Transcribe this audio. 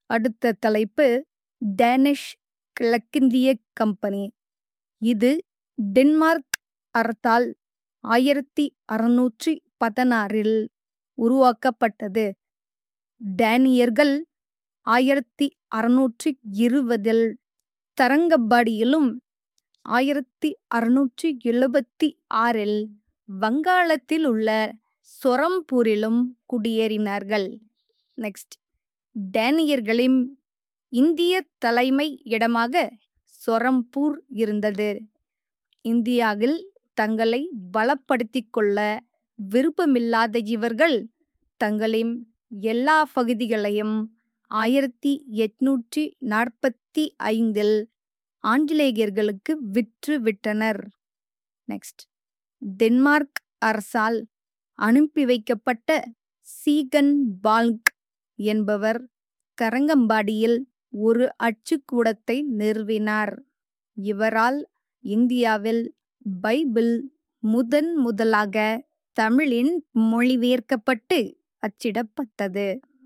அடுத்த தலைப்பு டேனிஷ் கிழக்கிந்திய கம்பெனி இது டென்மார்க் அரசால் ஆயிரத்தி அறுநூற்றி பதினாறில் உருவாக்கப்பட்டது டேனியர்கள் ஆயிரத்தி அறுநூற்றி இருபதில் தரங்கம்பாடியிலும் ஆயிரத்தி அறுநூற்றி எழுபத்தி ஆறில் வங்காளத்தில் உள்ள சொரம்பூரிலும் குடியேறினார்கள் நெக்ஸ்ட் டேனியர்களின் இந்திய தலைமை இடமாக சொரம்பூர் இருந்தது இந்தியாவில் தங்களை பலப்படுத்திக் கொள்ள விருப்பமில்லாத இவர்கள் தங்களின் எல்லா பகுதிகளையும் ஆயிரத்தி எட்நூற்றி நாற்பத்தி ஐந்தில் ஆங்கிலேயர்களுக்கு விற்று விட்டனர் நெக்ஸ்ட் டென்மார்க் அரசால் அனுப்பி வைக்கப்பட்ட சீகன் பால்க் என்பவர் தரங்கம்பாடியில் ஒரு அச்சுக்கூடத்தை நிறுவினார் இவரால் இந்தியாவில் பைபிள் முதன் முதலாக தமிழின் மொழிபெயர்க்கப்பட்டு அச்சிடப்பட்டது